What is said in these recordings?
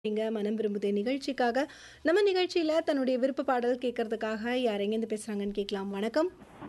நீங்க மனம் விரும்புதே நிகழ்ச்சிக்காக நம்ம நிகழ்ச்சியில தன்னுடைய விருப்ப பாடல் கேட்கறதுக்காக யார் எங்கேருந்து பேசுறாங்கன்னு கேட்கலாம் வணக்கம்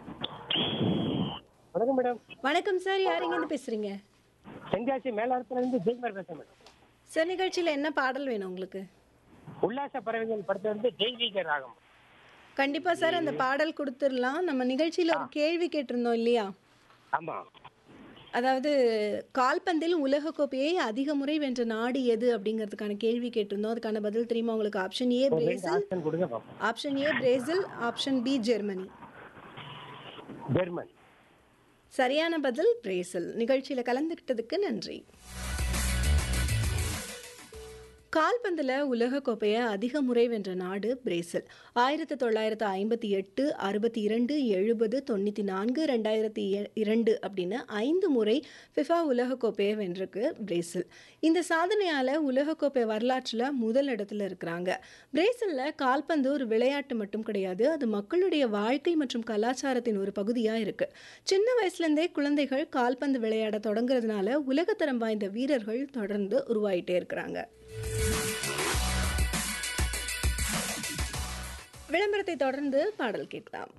வணக்கம் மேடம் வணக்கம் சார் யார் எங்கேருந்து பேசுறீங்க தென்காசி மேலாளத்துல இருந்து ஜெய்குமார் பேசுறேன் மேடம் சார் நிகழ்ச்சியில என்ன பாடல் வேணும் உங்களுக்கு உல்லாச பறவைகள் படத்துல இருந்து தெய்வீக ராகம் கண்டிப்பா சார் அந்த பாடல் கொடுத்துடலாம் நம்ம நிகழ்ச்சியில ஒரு கேள்வி கேட்டிருந்தோம் இல்லையா ஆமா அதாவது கால்பந்தில் உலகக்கோப்பையை அதிக முறை வென்ற நாடு எது அப்படிங்கிறதுக்கான கேள்வி கேட்டிருந்தோம் அதுக்கான பதில் தெரியுமா உங்களுக்கு ஆப்ஷன் ஏ ஒரு ரெண்டு பிரேசில் ஆப்ஷன் கொடுங்க பார்ப்போம் option A Brazil option B Germany German சரியான பதில் பிரேசில் நிகழ்ச்சியில் கலந்துக்கிட்டதுக்கு நன்றி கால்பந்தில் உலகக்கோப்பையை அதிக முறை வென்ற நாடு பிரேசில் ஆயிரத்தி தொள்ளாயிரத்து ஐம்பத்தி எட்டு அறுபத்தி இரண்டு எழுபது தொண்ணூற்றி நான்கு ரெண்டாயிரத்தி இரண்டு அப்படின்னு ஐந்து முறை ஃபிஃபா உலகக்கோப்பையை வென்றிருக்கு பிரேசில் இந்த சாதனையால் உலகக்கோப்பை வரலாற்றில் முதல் இடத்துல இருக்கிறாங்க பிரேசிலில் கால்பந்து ஒரு விளையாட்டு மட்டும் கிடையாது அது மக்களுடைய வாழ்க்கை மற்றும் கலாச்சாரத்தின் ஒரு பகுதியாக இருக்கு சின்ன வயசுலேருந்தே குழந்தைகள் கால்பந்து விளையாட தொடங்குறதுனால உலகத்தரம் வாய்ந்த வீரர்கள் தொடர்ந்து உருவாயிட்டே இருக்கிறாங்க விளம்பரத்தை தொடர்ந்து பாடல் கேட்கலாம்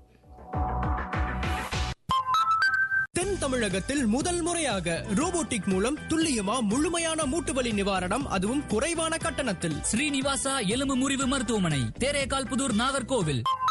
தென் தமிழகத்தில் முதல் முறையாக ரோபோட்டிக் மூலம் துல்லியமா முழுமையான மூட்டுவலி நிவாரணம் அதுவும் குறைவான கட்டணத்தில் ஸ்ரீனிவாசா எலும்பு முறிவு மருத்துவமனை தேரேகால் புதூர் நாகர்கோவில்